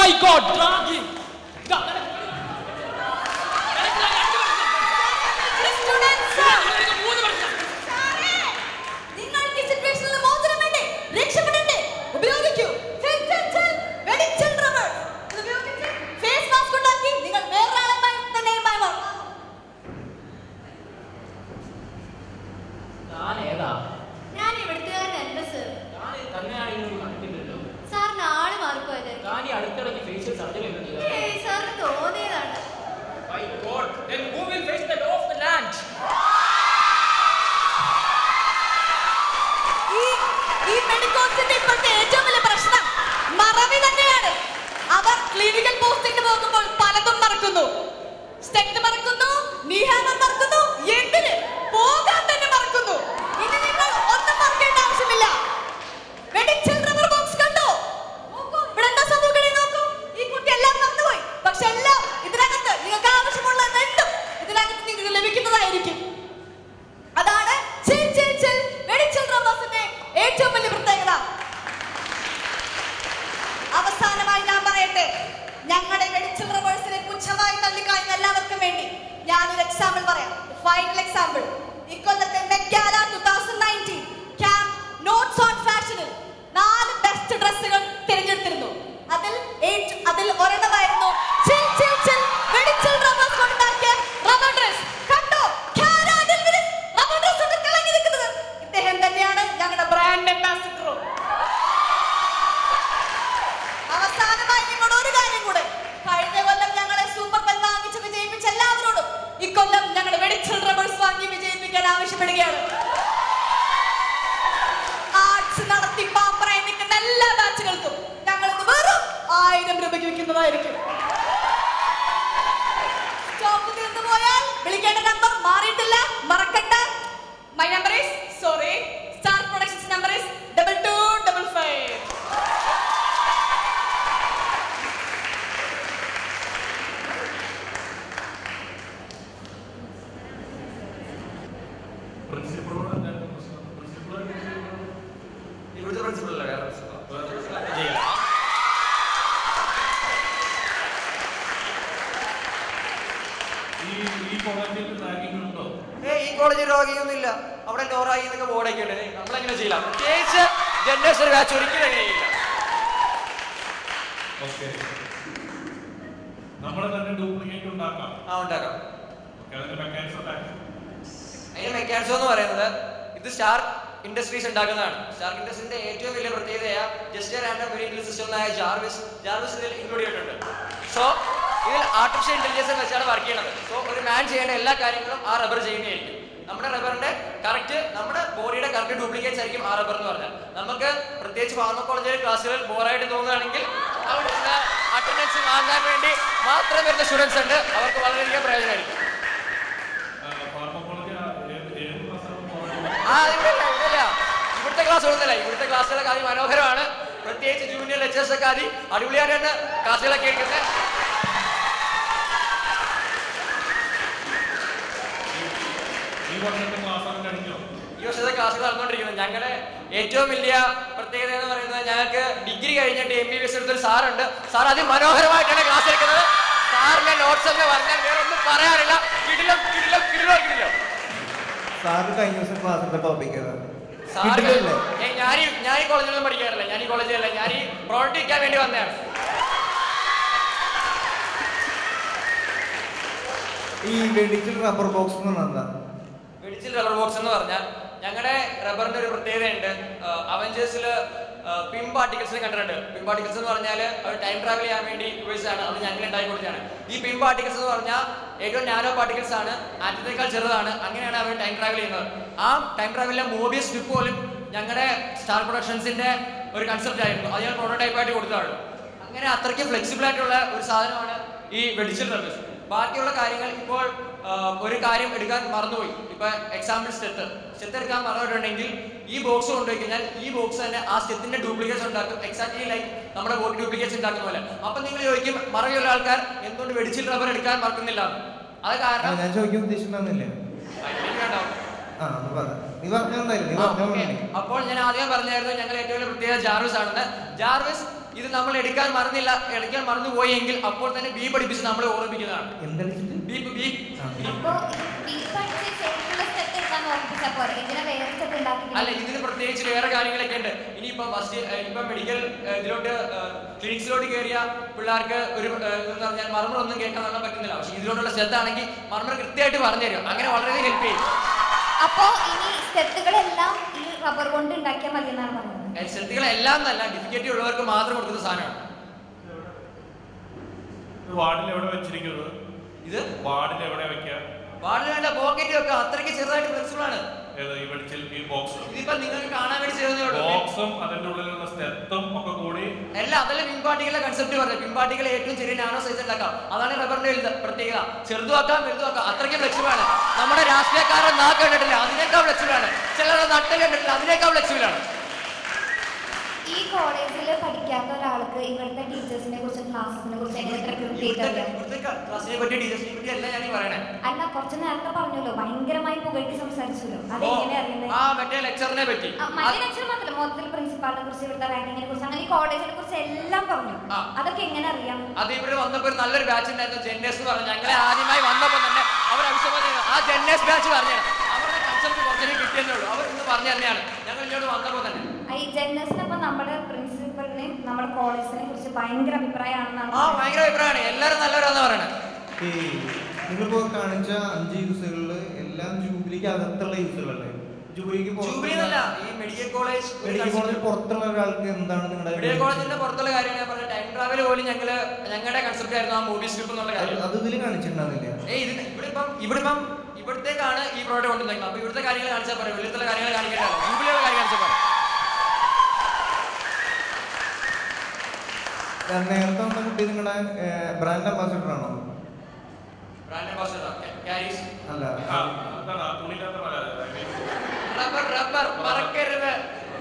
My God Draghi നിങ്ങൾക്ക് സിറ്റുവേഷനിൽ മോചനം വേണ്ടേ രക്ഷപ്പെടണ്ടേ ഉപയോഗിക്കൂ ചെൽ, ചെൽ, ചെൽ. വെടിച്ചെൽ റബ്ബർ. ഇത് ഉപയോഗിച്ച് ഫേസ് മാസ്ക് ഉണ്ടാക്കി നിങ്ങൾ വേറൊരാളെ മയ- തന്നെയുമായി മാറും. ഞാൻ ഏതാ ഞാൻ ഇവിടുത്തുകാരനല്ല സർ ഞാൻ തന്നെയാണെങ്കിലും കണ്ടില്ലല്ലോ സാറിന് ആള് മാറിപ്പോയതായിരിക്കും ഞാൻ ഈ അടുത്തിടയ്ക്ക് ഫേഷ്യൽ സർജറി ഒന്നും ചെയ്തത് ഏയ് സാറിന് തോന്നിയതാണ് My God, then who will face the law of the land? ഈ ഈ മെഡിക്കോസിന്റെ ഇപ്പോഴത്തെ ഏറ്റവും വലിയ പ്രശ്നം മറവി തന്നെയാണ് അവർ ക്ലിനിക്കൽ പോസ്റ്റിംഗ് പോകുമ്പോൾ പലതും മറക്കുന്നു സ്റ്റെറ്റ് മറക്കുന്നു നീഹാനം മറക്കുന്നു എന്തിന് പോകാൻ തന്നെ മറക്കുന്നു ഇനി നിങ്ങൾ ഒന്നും മറക്കേണ്ട ആവശ്യമില്ല വെടിച്ചൽ റബ്ബർ ബോക്സ് കണ്ടോ നോക്കൂ, ഇവിടെ എന്താ സംഭവിക്കണേ നോക്കൂ ഈ കുട്ടി എല്ലാം മറന്നുപോയി പക്ഷെ എല്ലാം ഇതിനകത്ത് നിങ്ങൾക്ക് ആവശ്യമുള്ള എന്തും ഇതിനകത്ത് നിങ്ങൾക്ക് ലഭിക്കുന്നതായിരിക്കും അതാണ് ചിൽ ചിൽ ചിൽ വെടിച്ചൽ റബ്ബേഴ്സിന്റെ ഏറ്റവും വലിയ പ്രത്യേകത അവസാനമായി ഞാൻ പറയട്ടെ ഞങ്ങളുടെ വെടിച്ചൽ റബ്ബേഴ്സിനെ പുച്ഛമായി തള്ളിക്കളയുന്ന എല്ലാവർക്കും വേണ്ടി ഞാനൊരു എക്സാമ്പിൾ പറയാം ഫൈനൽ എക്സാമ്പിൾ ഇക്കൊല്ലത്തെ Met Gala two thousand nineteen camp notes on ഫാഷനിൽ നാല് ബെസ്റ്റ് ഡ്രസ്സുകൾ തിരഞ്ഞെടുത്തിരുന്നു അതിൽ ഏറ്റ- അതിൽ ഒരെണ്ണമായിരുന്നു ചിൽ ചിൽ ചിൽ വെടിച്ചൽ റബ്ബേഴ്സ് കൊണ്ടുണ്ടാക്കിയ റബ്ബർ ഡ്രസ് കണ്ടോ ഖാരാ ഡെൽവിസ് റബ്ബർ ഡ്രസ് കൊണ്ട് തിളങ്ങി നിൽക്കുന്നത് ഇദ്ദേഹം തന്നെയാണ് ഞങ്ങളുടെ ബ്രാൻഡ് അംബാസിഡറും അവസാനമായി നിങ്ങളോട് ഒരു കാര്യം കൂടെ കഴിഞ്ഞ കൊല്ലം ഞങ്ങളെ സൂപ്പർ പെൻ വാങ്ങിച്ച് വിജയിപ്പിച്ച എല്ലാവരോടും ഇക്കൊല്ലം ഞങ്ങളുടെ വെടിച്ചൽ റബ്ബേഴ്സ് വാങ്ങി വിജയിപ്പിക്കാൻ ആവശ്യപ്പെടുകയാണ് ആർട്സ് നടത്തി പാപ്പറായി നിൽക്കുന്ന എല്ലാ ബാച്ചുകൾക്കും ഞങ്ങൾ ഇത് വെറും ആയിരം രൂപയ്ക്ക് വിൽക്കുന്നതായിരിക്കും സ്റ്റോക്ക് തീർന്നു പോയാൽ വിളിക്കേണ്ട നമ്പർ മാറിയിട്ടില്ല മറക്കണ്ട my number is sorry star productions number is double two double five പ്രിൻസിപ്പളോട് എന്തായിരുന്നു പ്രശ്നം പ്രിൻസിപ്പൾ ഇവിടുത്തെ പ്രിൻസിപ്പൾ അല്ല വേറെ പ്രിൻസിപ്പൾ ഈ ഈ കോളേജിൽ റാഗിംഗ് ഉണ്ടോ ഏ ഈ കോളേജിൽ രോഗിയൊന്നുമില്ല അവിടെ ലോറായി എന്നൊക്കെ ബോർഡൊക്കെ ഉണ്ട് നമ്മളെങ്ങനെ ചെയ്യില്ല പ്രത്യേകിച്ച് ജനറേഷൻ ബാച്ച് ഒരിക്കലും അങ്ങനെ ചെയ്യില്ല ഓക്കെ നമ്മളെ തന്നെ ഡ്യൂപ്ലിക്കേറ്റ് ഉണ്ടാക്കാം ആ ഉണ്ടാക്കാം ഓക്കെ അതിന്റെ മെക്കാനിക്സ് ഉണ്ടാക്കാം അതിന് മെക്കാനിസം എന്ന് പറയുന്നത് ഇത് സ്റ്റാർ ഇൻഡസ്ട്രീസ് ഉണ്ടാക്കുന്നതാണ് സ്റ്റാർ ഇൻഡസ്ട്രീസിന്റെ ഏറ്റവും വലിയ പ്രത്യേകതയായ ജസ്റ്റ് റാൻഡം വേരിയബിൾ സിസ്റ്റമായ ജാർവിസ് ജാർവിസ് ഇതിൽ ഇൻക്ലൂഡ് ചെയ്തിട്ടുണ്ട് സോ ഇതിൽ ആർട്ടിഫിഷ്യൽ ഇന്റലിജൻസ് വെച്ചാണ് വർക്ക് ചെയ്യുന്നത് സോ ഒരു മാൻ ചെയ്യേണ്ട എല്ലാ കാര്യങ്ങളും ആ റബ്ബർ ചെയ്യുന്നതായിരിക്കും നമ്മുടെ റബ്ബറിന്റെ കറക്റ്റ് നമ്മുടെ ബോഡിയുടെ കറക്റ്റ് ഡ്യൂപ്ലിക്കേറ്റ്സ് ആയിരിക്കും ആ റബ്ബർ എന്ന് പറഞ്ഞാൽ നമുക്ക് പ്രത്യേകിച്ച് ഫാർമക്കോളജിയിലെ ക്ലാസ്സുകൾ ബോറായിട്ട് തോന്നുകയാണെങ്കിൽ അവിടെ അറ്റൻഡൻസ് വാങ്ങാൻ വേണ്ടി മാത്രം വരുന്ന സ്റ്റുഡൻസ് ഉണ്ട് അവർക്ക് വളരെയധികം പ്രയോജനമായിരിക്കും ഫാർമക്കോളജി ഏത് ഏത് ക്ലാസ്സാണ് ആ, ഇവിടെയല്ല, ഇവിടെയല്ല. ഇവിടുത്തെ ക്ലാസ് ഒന്നുമില്ല ഇവിടുത്തെ ക്ലാസ്സുകളൊക്കെ അതിമനോഹരമാണ് പ്രത്യേകിച്ച് ജൂനിയർ ലെക്ചേഴ്സ് ഒക്കെ അതി അടിപൊളിയായിട്ടാണ് ക്ലാസ്സുകളൊക്കെ എടുക്കുന്നത് ഈ വർഷത്തെ ക്ലാസ്സാണ് കഴിഞ്ഞോ ഈ വർഷത്തെ ക്ലാസ്സുകൾ നടന്നുകൊണ്ടിരിക്കുന്നത് ഞങ്ങളുടെ ഏറ്റവും വലിയ പ്രത്യേകത എന്ന് പറയുന്നത് ഞങ്ങൾക്ക് ഡിഗ്രി കഴിഞ്ഞിട്ട് എം ബി ബി എസ് എടുത്തൊരു സാറുണ്ട് സാർ അതിമനോഹരമായിട്ടാണ് ക്ലാസ് എടുക്കുന്നത് സാറിന്റെ നോട്ട്സ് ഒക്കെ പറഞ്ഞാൽ വേറെ ഒന്നും പറയാനില്ല കിടിലം കിടിലം കിടിലോ കിടിലോ സാറിന് കഴിഞ്ഞ ദിവസം ക്ലാസ്സിന്റെ ടോപ്പിക് ഏതാണ് സാറ് കിട്ടില്ലേ? ഏയ് ഞാൻ ഈ ഞാൻ ഈ കോളേജിലൊന്നും പഠിക്കാറില്ല ഞാൻ ഈ കോളേജിലല്ല ഞാൻ ഈ പ്രോഡക്റ്റ് വിൽക്കാൻ വേണ്ടി വന്നതാണ് ഈ വെടിച്ചിൽ റബ്ബർ ബോക്സ് എന്ന് പറഞ്ഞാൽ എന്താ വെടിച്ചിൽ റബ്ബർ ബോക്സ് എന്ന് പറഞ്ഞാൽ ഞങ്ങളുടെ റബ്ബറിന്റെ ഒരു പ്രത്യേകതയുണ്ട് അവഞ്ചേഴ്സിൽ പിം പാർട്ടിക്കൽസിനെ കണ്ടിട്ടുണ്ട് പിം പാർട്ടിക്കൽസ് എന്ന് പറഞ്ഞാൽ അവർ ടൈം ട്രാവൽ ചെയ്യാൻ വേണ്ടി ഉപയോഗിച്ചതാണ് അത് ഞങ്ങൾ ഉണ്ടാക്കി കൊടുത്തതാണ് ഈ പിം പാർട്ടിക്കൽസ് എന്ന് പറഞ്ഞാൽ ഏറ്റവും നാനോ പാർട്ടിക്കൽസ് ആണ് ആറ്റത്തേക്കാൾ ചെറുതാണ് അങ്ങനെയാണ് അവർ ടൈം ട്രാവൽ ചെയ്യുന്നത് ആ ടൈം ട്രാവലിലെ മൂവിയസ് സ്ട്രിപ്പ് പോലും ഞങ്ങളുടെ സ്റ്റാർ പ്രൊഡക്ഷൻസിന്റെ ഒരു കൺസെപ്റ്റ് ആയിരുന്നു അത് ഞാൻ പ്രോട്ടോടൈപ്പ് ആയിട്ട് കൊടുത്തതാണ് അങ്ങനെ അത്രയ്ക്ക് ഫ്ലെക്സിബിൾ ആയിട്ടുള്ള ഒരു സാധനമാണ് ഈ വെടിച്ചിൽ റബ്ബേഴ്സ് ബാക്കിയുള്ള കാര്യങ്ങൾ ഇപ്പോൾ ആ, ഒരു കാര്യം എടുക്കാൻ മറന്നുപോയി ഇപ്പൊ എക്സാമ്പിൾ സ്റ്റെത്ത് സ്റ്റെത്ത് എടുക്കാൻ മറന്നിട്ടുണ്ടെങ്കിൽ ഈ ബോക്സ് കൊണ്ടുപോയി കഴിഞ്ഞാൽ ഈ ബോക്സ് തന്നെ ആ സ്റ്റെത്തിന്റെ ഡ്യൂപ്ലിക്കേഷൻ ഉണ്ടാക്കും എക്സാക്ട്ലി ലൈക്ക് നമ്മുടെ ബോഡി ഡ്യൂപ്ലിക്കേഷൻ ഉണ്ടാക്കുന്ന പോലെ അപ്പൊ നിങ്ങൾ ചോദിക്കും മറവിയുള്ള ആൾക്കാർ എന്തുകൊണ്ട് വെടിച്ചിൽ റബ്ബർ എടുക്കാൻ മറക്കുന്നില്ല എന്ന്. അത് ആ, കാരണം ഞാൻ ചോദിക്കാൻ ഉദ്ദേശിക്കുന്നില്ലേ അതിലേക്ക് വേണ്ടാവും. ആ അത് പറ നീ പറഞ്ഞോണ്ടായിരുന്നു നീ ആ, പറഞ്ഞോ okay. അപ്പോൾ ഞാൻ ആദ്യം പറഞ്ഞായിരുന്നു ഞങ്ങൾ ഏറ്റവും വലിയ പ്രത്യേകത ജാർവിസ് ആണെന്ന് ജാർവിസ് ഇത് നമ്മൾ എടുക്കാൻ മറന്നില്ല എടുക്കാൻ മറന്നുപോയെങ്കിൽ അപ്പോൾ തന്നെ ബി പഠിപ്പിച്ച് നമ്മളെ ഓർമ്മിപ്പിക്കുന്നതാണ് എന്തടിച്ചിട്ട് ബീപ്പ് ബി അപ്പൊ ബീഫ് അടിച്ച് ശരിക്കുള്ള സ്റ്റെപ്പ് എടുക്കാൻ ഓർമ്മിച്ചാ പോരെ എന്തിനാ വേറെ സ്റ്റെപ്പ് അല്ല ഉണ്ടാക്കി ഇതിന് പ്രത്യേകിച്ച് വേറെ കാര്യങ്ങളൊക്കെ ഉണ്ട് ഇനിയിപ്പോ ഫസ്റ്റ് ഇപ്പൊ മെഡിക്കൽ ഇതിലോട്ട് ക്ലിനിക്സിലോട്ട് കയറിയ പിള്ളേർക്ക് ഒരു ഏഹ്, എന്ന് പറഞ്ഞാൽ മർമ്മർ ഒന്നും കേൾക്കാൻ നല്ല പറ്റുന്നില്ല പക്ഷെ ഇതിലോട്ടുള്ള ശ്രദ്ധ ആണെങ്കിൽ മർമ്മർ കൃത്യമായിട്ട് പറഞ്ഞുതരും അങ്ങനെ വളരെ ഹെൽപ്പ് ചെയ്യും അപ്പോ ഇനി സ്റ്റെപ്പുകളെല്ലാം ഈ റബ്ബർ കൊണ്ട് ഉണ്ടാക്കിയാൽ മതി എന്നാണ് പറയുന്നത് ശ്രദ്ധകളെല്ലാം നല്ല ഡിഫിക്കൽറ്റി ഉള്ളവർക്ക് മാത്രം കൊടുക്കുന്ന സാധനമാണ് ഇത് വാർഡിൽ എവിടെ വെച്ചിരിക്കുന്നത് ഇത് വാർഡിൽ എവിടെ വെക്കുക വാർഡിൽ വേണ്ട പോക്കറ്റ് വെക്കാം അത്രയ്ക്ക് ചെറുതായിട്ട് ഫ്ലെക്സിബിൾ ആണ് ഏത് ഈ വെളിച്ചിൽ ഈ ബോക്സ് ഇതിപ്പോ നിങ്ങൾക്ക് കാണാൻ വേണ്ടി ചെയ്യുന്നേ ഉള്ളൂ ബോക്സും അതിന്റെ ഉള്ളിലുള്ള സ്റ്റെത്തും ഒക്കെ കൂടി അല്ല അതല്ല പിൻപാട്ടികളുടെ കൺസെപ്റ്റ് പറഞ്ഞത് പിൻപാട്ടികളെ ഏറ്റവും ചെറിയ നാനോ സൈസ് ഉണ്ടാക്കാം അതാണ് റബ്ബറിന്റെ വലുത് പ്രത്യേകത ചെറുതുമാക്കാം വലുതുമാക്കാം അത്രയ്ക്ക് ഫ്ലെക്സിബിൾ ആണ് നമ്മുടെ രാഷ്ട്രീയക്കാരൻ നാക്ക് കണ്ടിട്ടില്ല അതിനേക്കാൾ ഫ്ലെക്സിബിൾ ആണ് ചിലരുടെ നട്ടൽ കണ്ടിട്ടില്ല അതിനേക്കാൾ ഫ്ലെക്സിബിൾ ആണ് ഈ കോളേജിൽ പഠിക്കാത്ത ഒരാൾക്ക് ഇവിടുത്തെ ടീച്ചേഴ്സിനെ കുറിച്ച് ക്ലാസ്സിനെ കുറിച്ച് എങ്ങനെ എത്ര കൃത്യമായിട്ട് ഇവിടുത്തെ അറിയാം ഇവിടുത്തെ ക്ലാസ്സിനെ പറ്റി ടീച്ചേഴ്സിനെ പറ്റി എല്ലാം ഞാൻ ഈ പറയണേ അല്ല കുറച്ച് നേരത്തെ പറഞ്ഞല്ലോ ഭയങ്കരമായി പുകഴ്ത്തി സംസാരിച്ചല്ലോ അതെങ്ങനെ അറിയുന്നത് ആ മറ്റേ ലെക്ചറിനെ പറ്റി ആ, മറ്റേ ലെക്ചർ മാത്രമല്ല മൊത്തത്തിൽ പ്രിൻസിപ്പാളിനെ കുറിച്ച് ഇവിടുത്തെ റാങ്കിങ്ങിനെ കുറിച്ച് അങ്ങനെ ഈ കോളേജിനെ കുറിച്ച് എല്ലാം പറഞ്ഞു ആ. അതൊക്കെ എങ്ങനെ അറിയാം അത് ഇവിടെ വന്നപ്പോ ഒരു നല്ലൊരു ബാച്ച് ഉണ്ടായിരുന്നു ജെന്നേഴ്സ് എന്ന് പറഞ്ഞു ഞങ്ങളെ ആദ്യമായി വന്നപ്പോ തന്നെ അവർ അഭിസംബോധന ചെയ്തു. ആ ജെന്നേഴ്സ് ബാച്ച് പറഞ്ഞാണ് അവരുടെ കൺസെപ്റ്റ് കുറച്ചേ കിട്ടിയെന്നേ ഉള്ളൂ അവർ ഇന്ന് പറഞ്ഞു തന്നെയാണ് ഞങ്ങൾ ഇങ്ങോട്ട് വന്നപ്പോ തന്നെ ആ, ഈ ജനറൽസിനൊപ്പം നമ്മുടെ പ്രിൻസിപ്പളിനെയും നമ്മുടെ കോളേജിനെ കുറിച്ച് ഭയങ്കര അഭിപ്രായമാണെന്നാണ് ആ ഭയങ്കര അഭിപ്രായമാണ് എല്ലാവരും നല്ലവരാന്ന് പറയണേ ഈ നിങ്ങളിപ്പോ കാണിച്ച അഞ്ച് യൂസുകളിൽ എല്ലാം ജൂബിലിക്ക് അകത്തുള്ള യൂസുകളല്ലേ ജൂബിലിക്ക് ജൂബിലി എന്നല്ല ഈ മെഡിക്കൽ കോളേജ് ഒരു മെഡിക്കൽ കോളേജിൽ concept. പുറത്തുള്ള ഒരാൾക്ക് എന്താണ് നിങ്ങളുടെ മെഡിക്കൽ കോളേജിന്റെ പുറത്തുള്ള കാര്യം ഞാൻ പറഞ്ഞ ടൈം ട്രാവൽ പോലും ഞങ്ങള് ഞങ്ങളുടെ കൺസെപ്റ്റ് ആയിരുന്നു ആ മൂവി സ്ക്രിപ്റ്റ് എന്നുള്ള കാര്യം അത് ഇതിൽ കാണിച്ചിട്ടുണ്ടാവില്ല ഏയ് ഇത് ഇവിടെ ഇപ്പം ഇവിടെ ഇപ്പം ഇവിടത്തേക്കാണ് ഈ പ്രോഡക്റ്റ് കൊണ്ടുവന്നത് അപ്പൊ ഇവിടുത്തെ കാര്യങ്ങൾ കാണിച്ചാൽ പറയാം വെളിയിലത്തെ കാര്യങ്ങൾ കാണിക്കേണ്ടല്ലോ ജൂബിലിയുള്ള കാര്യം കാണിച്ചാൽ പറയാം നേരത്തെ വന്ന കുട്ടി നിങ്ങളുടെ ബ്രാൻഡ് അംബാസിഡർ ആണോ ബ്രാൻഡ് അംബാസഡർ ക്യാരീസ് അല്ല ആ, എന്താണ് ആ തുണിയില്ലാത്ത മല റബ്ബർ റബ്ബർ മറക്കരുത്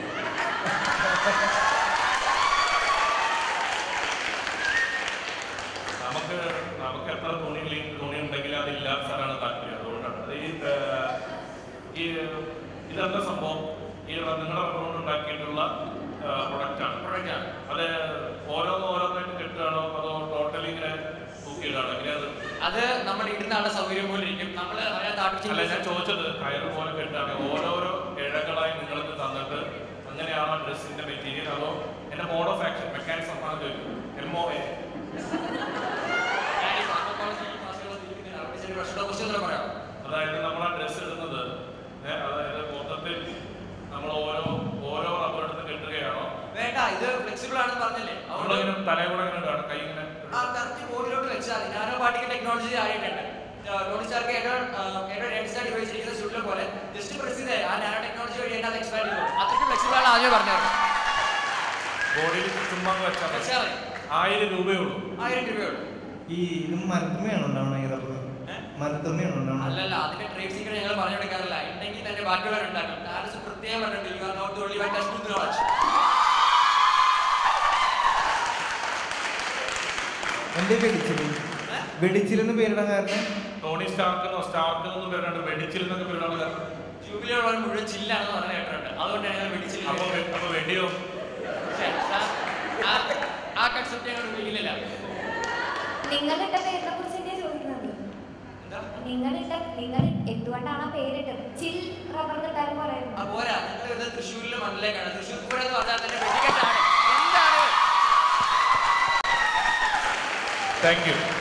നമുക്ക് നമുക്ക് എത്ര തുണി തുണി ഉണ്ടെങ്കിൽ അതില്ലാത്ത സാറാണ് താല്പര്യം അതുകൊണ്ടാണ് അത് ഈ ഏർ, ഈ ഇതെന്താ സംഭവം ഈ റ- നിങ്ങളുടെ റബ്ബർ കൊണ്ട് ഉണ്ടാക്കിയിട്ടുള്ള പ്രൊഡക്റ്റ് ആണ് Product ആണ്. അത് ഓരോന്ന് ഓരോന്നായിട്ട് കെട്ടുകയാണോ അതോ ടോട്ടലി ഇങ്ങനെ തൂക്കിയിടാണോ എങ്ങനെ അത് അത് നമ്മുടെ ഇടുന്ന ആളുടെ സൗകര്യം പോലെ ഇരിക്കും നമ്മൾ അതിനകത്ത് അല്ല ഞാൻ ആർട്ടിഫിഷ്യൽ ചോദിച്ചത് കയറ് പോലെ കെട്ടാണ് ഓരോരോ ഇഴകളായി നിങ്ങൾക്ക് തന്നിട്ട് അങ്ങനെയാണോ ഡ്രസ്സിന്റെ മെറ്റീരിയൽ അതോ എന്റെ മോഡ് ഓഫ് ആക്ഷൻ മെക്കാനിസം ആണ് ചോദിക്കുന്നത് എം ഒ എ പറയാം അതായത് നമ്മൾ ആ ഡ്രസ്സ് ഇടുന്നത് ഏ, അതായത് മൊത്തത്തിൽ നമ്മൾ ഓരോ ഓരോ റബ്ബർ എടുത്ത് കെട്ടുകയാണോ വേണ്ട ഇത് ഫ്ലെക്സിബിൾ ആണെന്ന് പറഞ്ഞില്ലേ അതുകൊണ്ട് നമ്മളിങ്ങനെ തലകൂടെ ഇങ്ങനെ ഇടുകയാണ് കൈ ഇങ്ങനെ ആ കറക്റ്റ് ബോഡിലോട്ട് വെച്ചാൽ മതി നാനോ പാർട്ടിക്കൽ ടെക്നോളജി ആയിട്ടുണ്ട് ടോണി സ്റ്റാർക്ക് ഏറ്റവും ഏറ്റവും രജിസ്റ്റർ ഉപയോഗിച്ചിരിക്കുന്ന സ്യൂട്ടിലെ പോലെ ജസ്റ്റ് പ്രസ് ചെയ്തേ ആ നാനോ ടെക്നോളജി വഴി അത് എക്സ്പാൻഡ് ചെയ്തു അത്രയ്ക്ക് ഫ്ലെക്സിബിൾ ആണ് ആദ്യം പറഞ്ഞത് ബോഡിയിൽ ചുമ്മാ വെച്ചാൽ മതി. വെച്ചാൽ മതി ആയിരം രൂപയേ ഉള്ളൂ ആയിരം രൂപയുള്ളൂ ഈ ഇത് മരത്തുമ്മയാണോ ഉണ്ടാവണം ഈ റബ്ബർ മരത്തുമ്മയാണോ ഉണ്ടാവണം അല്ലല്ല അതിന്റെ ട്രേഡ് സീക്രട്ട് ഞങ്ങൾ പറഞ്ഞു കൊടുക്കാറില്ല ഉണ്ടെങ്കിൽ തന്നെ ബാക്കിയുള്ളവരുണ്ടാക്കും ഡാൻസ് പ്രത്യേകം പറഞ്ഞിട്ടുണ്ട് you are not only by test to knowledge എന്റെ വെടിച്ചിൽ വെടിച്ചിലെന്ന് പേരിടാൻ കാരണം ടോണി സ്റ്റാർക്ക് എന്നോ സ്റ്റാർക്ക് എന്നും പേരാണ് വെടിച്ചിൽ എന്നൊക്കെ പേരാണ് കാരണം ജൂബിലിയുള്ളവർ മുഴുവൻ ചില്ലാണെന്ന് പറഞ്ഞ കേട്ടിട്ടുണ്ട് അതുകൊണ്ടാണ് ഞങ്ങൾ വെടിച്ചില്ല അപ്പൊ വെ- അപ്പൊ വെടിയോ ആ കൺസെപ്റ്റ് ഞങ്ങൾ ഉപയോഗിക്കുന്നില്ല നിങ്ങളിട്ട പേരിനെ കുറിച്ച് തന്നെയാ ചോദിക്കുന്നത് എന്താ നിങ്ങളിട്ട നിങ്ങൾ എന്തുകൊണ്ടാണ് ആ പേരിട്ടത് ചിൽ റബ്ബർ കിട്ടാൻ ആ പറയുന്നത് പോരാ ഞങ്ങൾ വരുന്നത് തൃശ്ശൂരിലെ മണ്ണിലേക്കാണ് തൃശ്ശൂർ പൂരം എന്ന് പറഞ്ഞാൽ തന്നെ വെടിക്കെട്ടാണ് എന്താണ് താങ്ക് യു